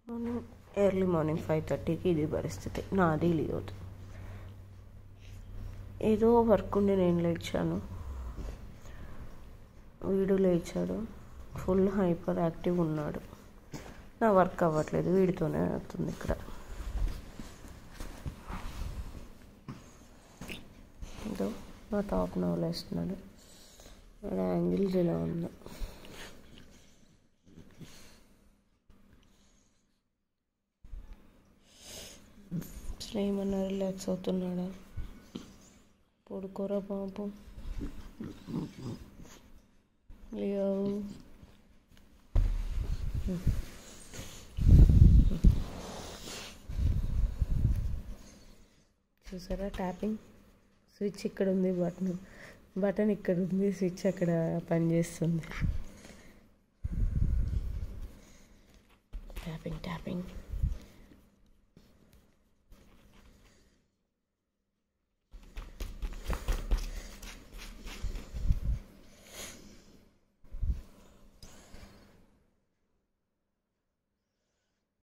morning early morning five థర్టీకి ఇది పరిస్థితి నాది లియోది ఏదో వర్క్ ఉండి నేను లేచాను వీడు లేచాడు ఫుల్ హైపర్ యాక్టివ్ ఉన్నాడు నా వర్క్ అవ్వట్లేదు వీడితోనే అవుతుంది ఇక్కడ ఏదో నా టాప్ నవలేస్తున్నాడు వాడు యాంగిల్స్ ఇలా ఉంది అసలు ఏమన్నా రిలాక్స్ అవుతున్నాడా పడుకోరా పాపం లియో చూసారా ట్యాపింగ్ స్విచ్ ఇక్కడ ఉంది బటన్ బటన్ ఇక్కడ ఉంది స్విచ్ అక్కడ పనిచేస్తుంది ట్యాపింగ్ ట్యాపింగ్